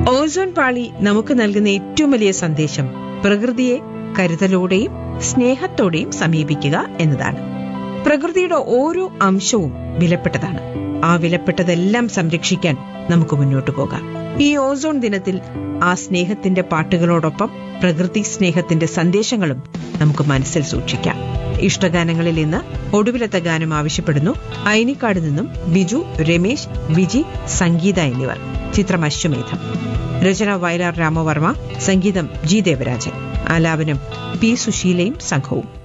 ozone പാളി നമുക്ക് നൽകുന്ന ഏറ്റവും വലിയ സന്ദേശം പ്രകൃതിയെ കരുതലോടെയും സ്നേഹത്തോടെയും സമീപിക്കുക എന്നതാണ് പ്രകൃതിയുടെ ഓരോ അംശവും വിലപ്പെട്ടതാണ് ആ വിലപ്പെട്ടതെല്ലാം സംരക്ഷിക്കാൻ നമുക്ക് മുന്നോട്ടു പോകാം ഈ ഓസോൺ ദിനത്തിൽ ആ സ്നേഹത്തിന്റെ പാട്ടുകളോടൊപ്പം പ്രകൃതി സ്നേഹത്തിന്റെ സന്ദേശങ്ങളും നമുക്ക് മനസ്സിൽ സൂക്ഷിക്കാം ഇഷ്ടഗാനങ്ങളിൽ ഇന്ന് ഒടുവിലത്തെ ഗാനം ആവശ്യപ്പെടുന്നു അയനിക്കാട് നിന്നും ബിജു രമേശ് വിജി സംഗീത എന്നിവർ ചിത്രം അശ്വമേധം രചന വയലാർ രാമവർമ്മ സംഗീതം ജി ദേവരാജൻ ആലാപനം പി സുശീലയും സംഘവും